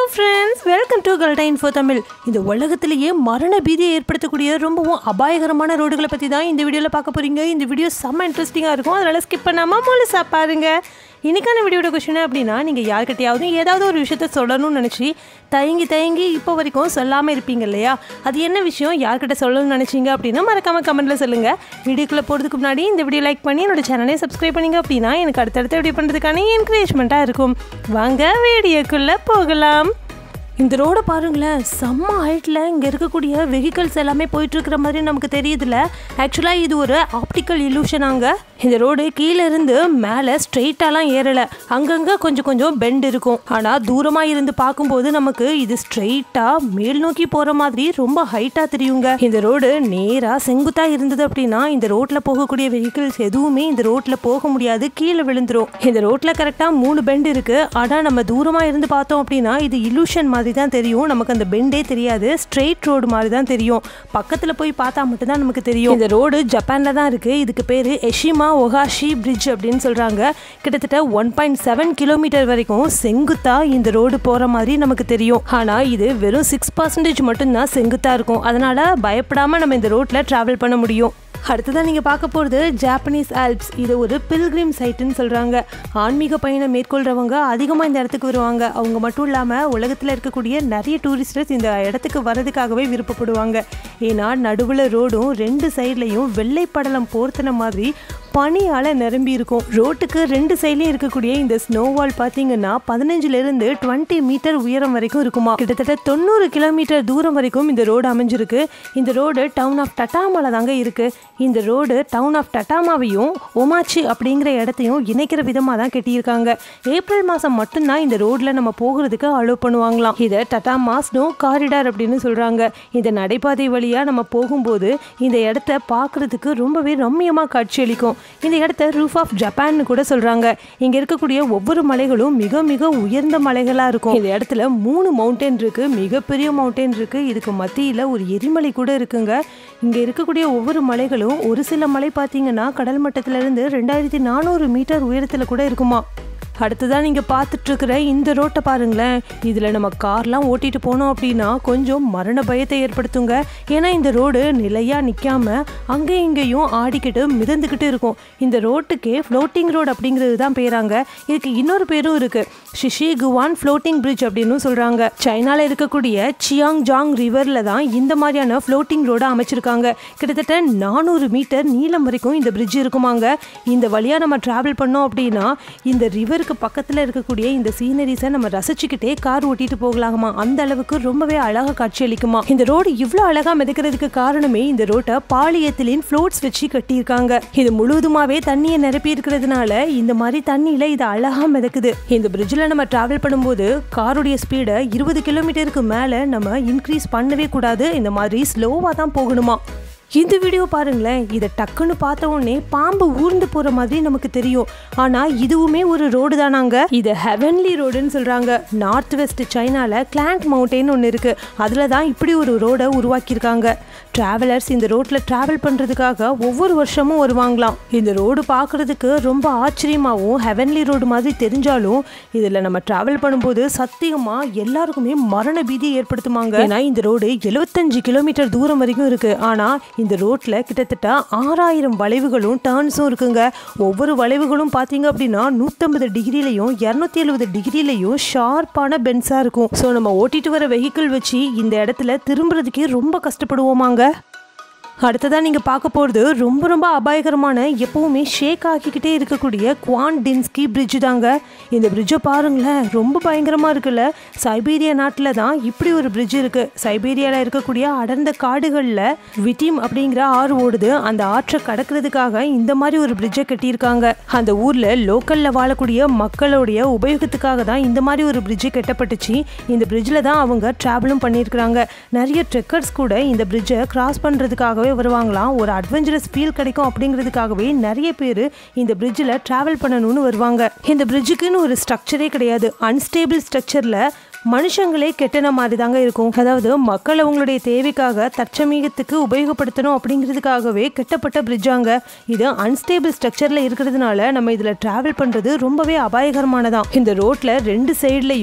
friends welcome to கல்டா info Tamil இந்த உலகத்திலேயே மரண பீதியை ஏற்படுத்தக்கூடிய ரொம்பவும் அபாயகரமான ரோடுகளை பற்றி தான் இந்த வீடியோவில் பார்க்க போகிறீங்க இந்த வீடியோ செம்ம இன்ட்ரெஸ்டிங்காக இருக்கும் அதனால் ஸ்கிப் பண்ணாமல் முழுசாக பாருங்க இன்னைக்கான வீடியோட கொஷின் அப்படின்னா நீங்கள் யார்கிட்டயாவது ஏதாவது ஒரு விஷயத்த சொல்லணும்னு நினச்சி தயங்கி தயங்கி இப்போ வரைக்கும் சொல்லாமல் இருப்பீங்க இல்லையா அது என்ன விஷயம் யார்கிட்ட சொல்லணும்னு நினச்சிங்க அப்படின்னா மறக்காமல் கமெண்ட்டில் சொல்லுங்கள் வீடியோக்குள்ளே போகிறதுக்கு முன்னாடி இந்த வீடியோ லைக் பண்ணி என்னோட சேனலை சப்ஸ்கிரைப் பண்ணிங்க அப்படின்னா எனக்கு அடுத்தடுத்த வீடியோ பண்ணுறதுக்கான என்கரேஜ்மெண்ட்டாக இருக்கும் வாங்க வீடியோக்குள்ளே போகலாம் இந்த ரோடை பாருங்களேன் செம்ம ஹைட்டில் இங்கே இருக்கக்கூடிய வெஹிக்கல்ஸ் எல்லாமே போயிட்டுருக்கிற மாதிரி நமக்கு தெரியுதுல்ல ஆக்சுவலாக இது ஒரு ஆப்டிக்கல் இலூஷனாங்க இந்த ரோடு கீழே இருந்து மேலே ஸ்ட்ரெயிட்டாலாம் ஏறலை அங்கங்கே கொஞ்சம் கொஞ்சம் பெண்ட் இருக்கும் ஆனால் தூரமாக இருந்து பார்க்கும்போது நமக்கு இது ஸ்ட்ரெயிட்டாக மேல் நோக்கி போகிற மாதிரி ரொம்ப ஹைட்டாக தெரியுங்க இந்த ரோடு நேராக செங்குத்தாக இருந்தது அப்படின்னா இந்த ரோட்டில் போகக்கூடிய வெஹிக்கிள்ஸ் எதுவுமே இந்த ரோட்டில் போக முடியாது கீழே விழுந்துரும் இந்த ரோட்டில் கரெக்டாக மூணு பெண்ட் இருக்குது ஆனால் நம்ம தூரமாக இருந்து பார்த்தோம் அப்படின்னா இது இலூஷன் மாதிரி தான் தெரியும் நமக்கு அந்த பெண்டே தெரியாது ஸ்ட்ரெயிட் ரோடு மாதிரி தான் தெரியும் பக்கத்தில் போய் பார்த்தா மட்டும்தான் நமக்கு தெரியும் இந்த ரோடு ஜப்பானில் தான் இருக்குது இதுக்கு பேர் எஷிமா ஒகாஷி பிரிட்ஜ் அப்படின்னு சொல்கிறாங்க கிட்டத்தட்ட ஒன் பாயிண்ட் செவன் கிலோமீட்டர் வரைக்கும் செங்குத்தா இந்த ரோடு போகிற மாதிரி நமக்கு தெரியும் ஆனால் இது வெறும் சிக்ஸ் பர்சன்டேஜ் மட்டும்தான் செங்குத்தாக இருக்கும் அதனால் பயப்படாமல் நம்ம இந்த ரோட்டில் ட்ராவல் பண்ண முடியும் அடுத்ததான் நீங்கள் பார்க்க போகிறது ஜாப்பனீஸ் ஆல்ப்ஸ் இது ஒரு பில்கிரிம் சைட்டுன்னு சொல்கிறாங்க ஆன்மீக பயணம் மேற்கொள்கிறவங்க அதிகமாக இந்த இடத்துக்கு வருவாங்க அவங்க மட்டும் இல்லாமல் உலகத்தில் இருக்கக்கூடிய நிறைய டூரிஸ்டர்ஸ் இந்த இடத்துக்கு வர்றதுக்காகவே விருப்பப்படுவாங்க ஏன்னா நடுவில் ரோடும் ரெண்டு சைட்லையும் வெள்ளை படலம் போர்த்தின மாதிரி பனியால் நிரம்பி இருக்கும் ரோட்டுக்கு ரெண்டு சைட்லையும் இருக்கக்கூடிய இந்த ஸ்னோ வால் பார்த்தீங்கன்னா பதினஞ்சுலேருந்து டுவெண்ட்டி மீட்டர் உயரம் வரைக்கும் இருக்குமா கிட்டத்தட்ட தொண்ணூறு கிலோமீட்டர் தூரம் வரைக்கும் இந்த ரோடு அமைஞ்சிருக்கு இந்த ரோடு டவுன் ஆஃப் டட்டாமால தாங்க இருக்கு இந்த ரோடு டவுன் ஆஃப் டட்டாமாவையும் ஒமாச்சி அப்படிங்கிற இடத்தையும் இணைக்கிற விதமாக தான் கட்டியிருக்காங்க ஏப்ரல் மாதம் மட்டும்தான் இந்த ரோட்டில் நம்ம போகிறதுக்கு அலோவ் பண்ணுவாங்களாம் இதை டட்டாமா ஸ்னோ காரிடார் அப்படின்னு சொல்கிறாங்க இந்த நடைபாதை வழியாக நம்ம போகும்போது இந்த இடத்த பார்க்குறதுக்கு ரொம்பவே ரம்மியமாக காட்சியளிக்கும் இந்த இடத்த ரூஃப் ஆஃப் ஜப்பான்னு கூட சொல்கிறாங்க இங்கே இருக்கக்கூடிய ஒவ்வொரு மலைகளும் மிக மிக உயர்ந்த மலைகளாக இருக்கும் இந்த இடத்துல மூணு மவுண்டன் இருக்குது மிகப்பெரிய மவுண்டன் இருக்குது இதுக்கு மத்தியில் ஒரு எரிமலை கூட இருக்குங்க இங்கே இருக்கக்கூடிய ஒவ்வொரு மலைகளும் ஒரு சில மலை பார்த்தீங்கன்னா கடல் மட்டத்திலிருந்து ரெண்டாயிரத்தி நானூறு மீட்டர் உயரத்தில் கூட இருக்குமா அடுத்ததான் நீங்கள் பார்த்துட்ருக்கிற இந்த ரோட்டை பாருங்களேன் இதில் நம்ம கார்லாம் ஓட்டிட்டு போனோம் அப்படின்னா கொஞ்சம் மரண பயத்தை ஏற்படுத்துங்க ஏன்னா இந்த ரோடு நிலையாக நிற்காம அங்கேயும் இங்கேயும் ஆடிக்கிட்டு மிதந்துக்கிட்டு இருக்கும் இந்த ரோட்டுக்கே ஃப்ளோட்டிங் ரோடு அப்படிங்கிறது தான் பேராங்க இதுக்கு இன்னொரு பேரும் இருக்குது ஷிஷி குவான் ஃப்ளோட்டிங் பிரிட்ஜ் அப்படின்னு சொல்கிறாங்க சைனாவில் இருக்கக்கூடிய சியாங் ஜாங் ரிவரில் தான் இந்த மாதிரியான ஃப்ளோட்டிங் ரோடு அமைச்சிருக்காங்க கிட்டத்தட்ட நானூறு மீட்டர் நீளம் வரைக்கும் இந்த பிரிட்ஜ் இருக்குமாங்க இந்த வழியாக நம்ம ட்ராவல் பண்ணோம் அப்படின்னா இந்த ரிவருக்கு பக்கத்தில் இருக்கக்கூடிய இந்த சீனரிஸை நம்ம ரசிச்சுக்கிட்டே கார் ஓட்டிட்டு போகலாமா அந்த அளவுக்கு ரொம்பவே அழகாக காட்சியளிக்குமா இந்த ரோடு இவ்வளோ அழகாக மிதக்கிறதுக்கு காரணமே இந்த ரோட்டை பாலியத்திலின் ஃப்ளோட்ஸ் வச்சு கட்டியிருக்காங்க இது முழுவதுமாவே தண்ணியை நிரப்பி இருக்கிறதுனால இந்த மாதிரி தண்ணியில் இது அழகாக மிதக்குது இந்த பிரிட்ஜில் நம்ம டிராவல் பண்ணும்போது காருடைய ஸ்பீடை இருபது கிலோமீட்டருக்கு மேலே நம்ம இன்க்ரீஸ் பண்ணவே கூடாது இந்த மாதிரி ஸ்லோவாக தான் போகணுமா இந்த வீடியோ பாருங்களேன் இதை டக்குன்னு பார்த்த உடனே பாம்பு ஊர்ந்து போகிற மாதிரி நமக்கு தெரியும் ஆனால் இதுவுமே ஒரு ரோடு தானாங்க இது ஹெவன்லி ரோடுன்னு சொல்கிறாங்க நார்த் வெஸ்ட் சைனாவில் கிளாண்ட் மவுண்டைன் ஒன்று இருக்குது அதில் தான் இப்படி ஒரு ரோடை உருவாக்கியிருக்காங்க ட்ராவலர்ஸ் இந்த ரோட்டில் ட்ராவல் பண்ணுறதுக்காக ஒவ்வொரு வருஷமும் வருவாங்களாம் இந்த ரோடு பார்க்குறதுக்கு ரொம்ப ஆச்சரியமாகவும் ஹெவன்லி ரோடு மாதிரி தெரிஞ்சாலும் இதில் நம்ம ட்ராவல் பண்ணும்போது சத்தியமாக எல்லாருக்குமே மரண பீதியை ஏற்படுத்துமாங்க ஏன்னா இந்த ரோடு எழுபத்தஞ்சு கிலோமீட்டர் தூரம் வரைக்கும் இருக்குது ஆனால் இந்த ரோட்டில் கிட்டத்தட்ட ஆறாயிரம் வளைவுகளும் டேர்ன்ஸும் இருக்குங்க ஒவ்வொரு வளைவுகளும் பார்த்தீங்க அப்படின்னா நூற்றம்பது டிகிரிலையும் இரநூத்தி எழுபது டிகிரிலையும் ஷார்ப்பான பென்ஸாக இருக்கும் ஸோ நம்ம ஓட்டிட்டு வர வெஹிக்கிள் வச்சு இந்த இடத்துல திரும்புறதுக்கே ரொம்ப கஷ்டப்படுவோமாங்க அடுத்ததாக நீங்கள் பார்க்க போகிறது ரொம்ப ரொம்ப அபாயகரமான எப்போவுமே ஷேக் ஆகிக்கிட்டே இருக்கக்கூடிய குவான் டின்ஸ்கி பிரிட்ஜ் தாங்க இந்த பிரிட்ஜை பாருங்களேன் ரொம்ப பயங்கரமாக இருக்குல்ல சைபீரியா நாட்டில் தான் இப்படி ஒரு பிரிட்ஜ் இருக்குது சைபீரியாவில் இருக்கக்கூடிய அடர்ந்த காடுகளில் விட்டிம் அப்படிங்கிற ஆறு ஓடுது அந்த ஆற்றை கடக்கிறதுக்காக இந்த மாதிரி ஒரு பிரிட்ஜை கட்டியிருக்காங்க அந்த ஊரில் லோக்கலில் வாழக்கூடிய மக்களுடைய உபயோகத்துக்காக தான் இந்த மாதிரி ஒரு பிரிட்ஜு கட்டப்பட்டுச்சு இந்த பிரிட்ஜில் தான் அவங்க ட்ராவலும் பண்ணியிருக்கிறாங்க நிறைய ட்ரெக்கர்ஸ் கூட இந்த பிரிட்ஜை கிராஸ் பண்ணுறதுக்காகவே வருவாங்களாம் ஒரு அட்வென்ச்சரஸ் ஃபீல் கிடைக்கும் அப்படிங்கிறதுக்காகவே நிறைய பேர் இந்த பிரிட்ஜில் ட்ராவல் பண்ணணும்னு வருவாங்க இந்த பிரிட்ஜுக்குன்னு ஒரு ஸ்ட்ரக்சரே கிடையாது அன்ஸ்டேபிள் ஸ்ட்ரக்சரில் மனுஷங்களே கெட்டின மாதிரி தாங்க இருக்கும் அதாவது மக்கள் அவங்களுடைய தேவைக்காக தற்சமீகத்துக்கு உபயோகப்படுத்தணும் அப்படிங்கிறதுக்காகவே கெட்டப்பட்ட பிரிட்ஜாங்க இது அன்ஸ்டேபிள் ஸ்ட்ரக்சரில் இருக்கிறதுனால நம்ம இதில் ட்ராவல் பண்ணுறது ரொம்பவே அபாயகரமானதான் இந்த ரோட்டில் ரெண்டு சைட்லையும்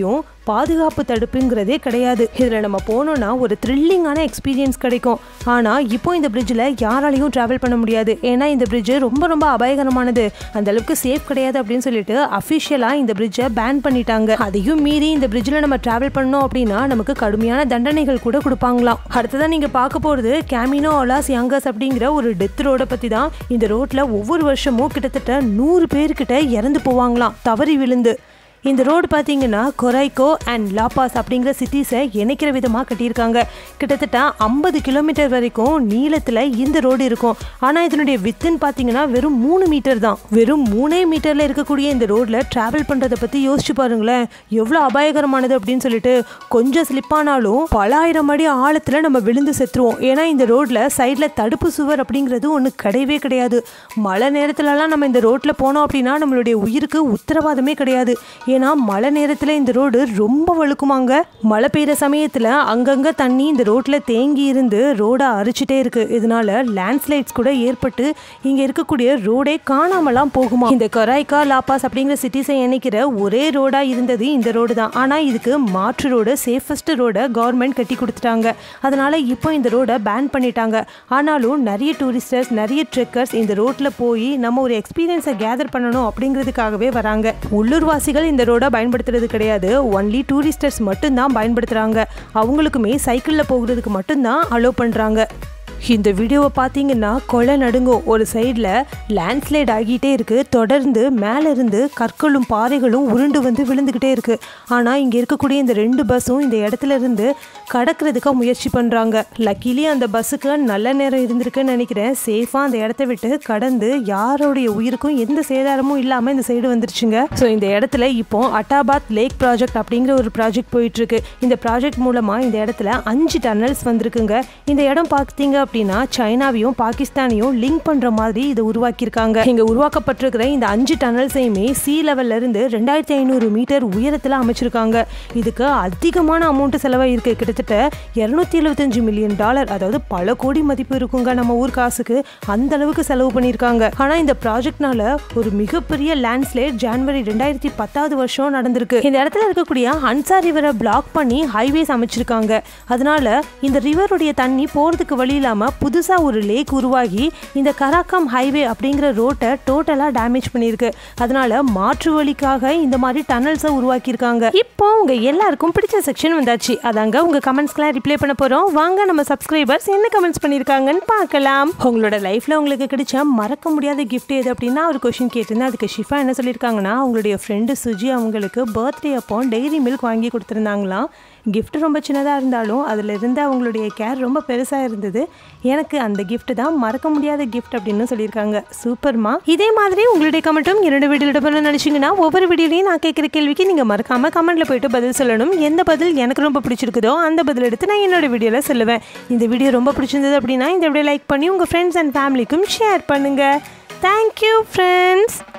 பாதுகாப்பு தடுப்புங்கிறதே கிடையாது இதில் நம்ம போனோம்னா ஒரு த்ரில்லிங்கான எக்ஸ்பீரியன்ஸ் கிடைக்கும் ஆனால் இப்போ இந்த பிரிட்ஜில் யாராலையும் ட்ராவல் பண்ண முடியாது ஏன்னா இந்த பிரிட்ஜ் ரொம்ப ரொம்ப அபாயகரமானது அந்த அளவுக்கு சேஃப் கிடையாது அப்படின்னு சொல்லிட்டு அஃபிஷியலாக இந்த பிரிட்ஜை பேன் பண்ணிட்டாங்க அதையும் மீறி இந்த பிரிட்ஜில் நம்ம ட்ராவல் பண்ணோம் அப்படின்னா நமக்கு கடுமையான தண்டனைகள் கூட கொடுப்பாங்களாம் அடுத்ததான் நீங்கள் பார்க்க போகிறது கேமினோ அலாஸ் யங்கஸ் அப்படிங்கிற ஒரு டெத் ரோடை பற்றி தான் இந்த ரோட்டில் ஒவ்வொரு வருஷமும் கிட்டத்தட்ட நூறு பேர்கிட்ட இறந்து போவாங்களாம் தவறி விழுந்து இந்த ரோடு பார்த்தீங்கன்னா கொரைக்கோ அண்ட் லாபாஸ் அப்படிங்கிற சிட்டிஸை இணைக்கிற விதமாக கட்டியிருக்காங்க கிட்டத்தட்ட ஐம்பது கிலோமீட்டர் வரைக்கும் நீளத்தில் இந்த ரோடு இருக்கும் ஆனால் இதனுடைய வித்துன்னு பார்த்தீங்கன்னா வெறும் மூணு மீட்டர் தான் வெறும் மூணே மீட்டரில் இருக்கக்கூடிய இந்த ரோட்டில் ட்ராவல் பண்ணுறதை பற்றி யோசிச்சு பாருங்களேன் எவ்வளோ அபாயகரமானது அப்படின்னு சொல்லிட்டு கொஞ்சம் ஸ்லிப்பானாலும் பல ஆயிரம் அடி ஆழத்தில் நம்ம விழுந்து செத்துருவோம் ஏன்னா இந்த ரோட்டில் சைடில் தடுப்பு சுவர் அப்படிங்கிறது ஒன்று கிடையவே கிடையாது மழை நேரத்துலலாம் நம்ம இந்த ரோட்டில் போனோம் அப்படின்னா நம்மளுடைய உயிருக்கு உத்தரவாதமே கிடையாது ஏன்னா மழை நேரத்தில் இந்த ரோடு ரொம்ப வழுக்குமாங்க மழை பெய்கிற சமயத்தில் அங்கங்கே தண்ணி இந்த ரோட்டில் தேங்கி இருந்து ரோடை அரிச்சிட்டே இருக்கு இதனால லேண்ட்ஸ்லைட்ஸ் கூட ஏற்பட்டு இங்கே இருக்கக்கூடிய ரோடே காணாமலாம் போகுமா இந்த கொராய்கா லாபாஸ் அப்படிங்கிற சிட்டிஸை இணைக்கிற ஒரே ரோடா இருந்தது இந்த ரோடு தான் ஆனால் இதுக்கு மாற்று ரோடு சேஃபஸ்ட் ரோடை கவர்மெண்ட் கட்டி கொடுத்துட்டாங்க அதனால இப்போ இந்த ரோடை பேன் பண்ணிட்டாங்க ஆனாலும் நிறைய டூரிஸ்டர்ஸ் நிறைய ட்ரெக்கர்ஸ் இந்த ரோட்டில் போய் நம்ம ஒரு எக்ஸ்பீரியன்ஸை கேதர் பண்ணணும் அப்படிங்கிறதுக்காகவே வராங்க உள்ளூர்வாசிகள் இந்த ரோடை பயன்படுத்துறது கிடையாது ஒன்லி டூரிஸ்டர்ஸ் மட்டும்தான் பயன்படுத்துகிறாங்க அவங்களுக்குமே சைக்கிளில் போகிறதுக்கு மட்டும்தான் அலோவ் பண்ணுறாங்க இந்த வீடியோவை பார்த்தீங்கன்னா கொலை நடுங்கும் ஒரு சைடில் லேண்ட்ஸ்லைட் ஆகிட்டே இருக்குது தொடர்ந்து மேலே இருந்து கற்களும் பாறைகளும் உருண்டு வந்து விழுந்துக்கிட்டே இருக்குது ஆனால் இங்கே இருக்கக்கூடிய இந்த ரெண்டு பஸ்ஸும் இந்த இடத்துல இருந்து கடக்கிறதுக்காக முயற்சி பண்ணுறாங்க லக்கிலி அந்த பஸ்ஸுக்கு நல்ல நேரம் இருந்திருக்குன்னு நினைக்கிறேன் சேஃபாக அந்த இடத்த விட்டு கடந்து யாரோடைய உயிருக்கும் எந்த சேதாரமும் இல்லாமல் இந்த சைடு வந்துருச்சுங்க ஸோ இந்த இடத்துல இப்போ அட்டாபாத் லேக் ப்ராஜெக்ட் அப்படிங்கிற ஒரு ப்ராஜெக்ட் போயிட்டுருக்கு இந்த ப்ராஜெக்ட் மூலமாக இந்த இடத்துல அஞ்சு டன்னல்ஸ் வந்திருக்குங்க இந்த இடம் பார்த்தீங்க அப்படின்னா சைனாவையும் பாகிஸ்தானையும் லிங்க் பண்ற மாதிரி இதை உருவாக்கியிருக்காங்க இங்க உருவாக்கப்பட்டிருக்கிற இந்த அஞ்சு டனல்ஸையுமே சி லெவல்ல இருந்து ரெண்டாயிரத்தி ஐநூறு மீட்டர் உயரத்துல அமைச்சிருக்காங்க இதுக்கு அதிகமான அமௌண்ட் செலவாயிருக்கு கிட்டத்தட்ட இருநூத்தி எழுபத்தஞ்சு மில்லியன் டாலர் அதாவது பல கோடி மதிப்பு இருக்குங்க நம்ம ஊர் காசுக்கு அந்த அளவுக்கு செலவு பண்ணியிருக்காங்க ஆனா இந்த ப்ராஜெக்ட்னால ஒரு மிகப்பெரிய லேண்ட்ஸ்லைட் ஜான்வரி ரெண்டாயிரத்தி பத்தாவது வருஷம் நடந்திருக்கு இந்த இடத்துல இருக்கக்கூடிய ஹன்சா ரிவரை பிளாக் பண்ணி ஹைவேஸ் அமைச்சிருக்காங்க அதனால இந்த ரிவருடைய தண்ணி போறதுக்கு வழி இல்லாம புதுசா ஒரு லேக் உருவாகி இந்த கராக்கம் ஹைவே அப்படிங்கிற ரோட்டை டோட்டலா டேமேஜ் பண்ணியிருக்கு அதனால மாற்று வழிக்காக இந்த மாதிரி டனல்ஸை உருவாக்கியிருக்காங்க இப்போ உங்க எல்லாருக்கும் பிடிச்ச செக்ஷன் வந்தாச்சு அதாங்க உங்க கமெண்ட்ஸ்க்கெல்லாம் ரிப்ளை பண்ண போறோம் வாங்க நம்ம சப்ஸ்கிரைபர்ஸ் என்ன கமெண்ட்ஸ் பண்ணியிருக்காங்கன்னு பார்க்கலாம் உங்களோட லைஃப்ல உங்களுக்கு கிடைச்ச மறக்க முடியாத கிஃப்ட் எது அப்படின்னா ஒரு கொஷின் கேட்டிருந்தேன் அதுக்கு ஷிஃபா என்ன சொல்லியிருக்காங்கன்னா அவங்களுடைய ஃப்ரெண்டு சுஜி அவங்களுக்கு பர்த்டே அப்போ டெய்ரி மில்க் வாங்கி கொடுத்துருந்தாங்களாம் கிஃப்ட் ரொம்ப சின்னதாக இருந்தாலும் அதில் இருந்து அவங்களுடைய கேர் ரொம்ப பெருசாக இருந்தது எனக்கு அந்த gift தான் மறக்க முடியாத gift அப்படின்னு சொல்லியிருக்காங்க சூப்பர்மா இதே மாதிரி உங்களுடைய கமெண்ட்டும் என்னோட வீடியோட பண்ண நினச்சிங்கன்னா ஒவ்வொரு வீடியோலையும் நான் கேட்குற கேள்விக்கு நீங்கள் மறக்காமல் கமெண்ட்டில் போயிட்டு பதில் சொல்லணும் எந்த பதில் எனக்கு ரொம்ப பிடிச்சிருக்குதோ அந்த பதில் எடுத்து நான் என்னோட வீடியோவில் சொல்லுவேன் இந்த வீடியோ ரொம்ப பிடிச்சிருந்தது அப்படின்னா இந்த வீடியோ லைக் பண்ணி உங்கள் ஃப்ரெண்ட்ஸ் அண்ட் ஃபேமிலிக்கும் ஷேர் பண்ணுங்கள் தேங்க்யூ ஃப்ரெண்ட்ஸ்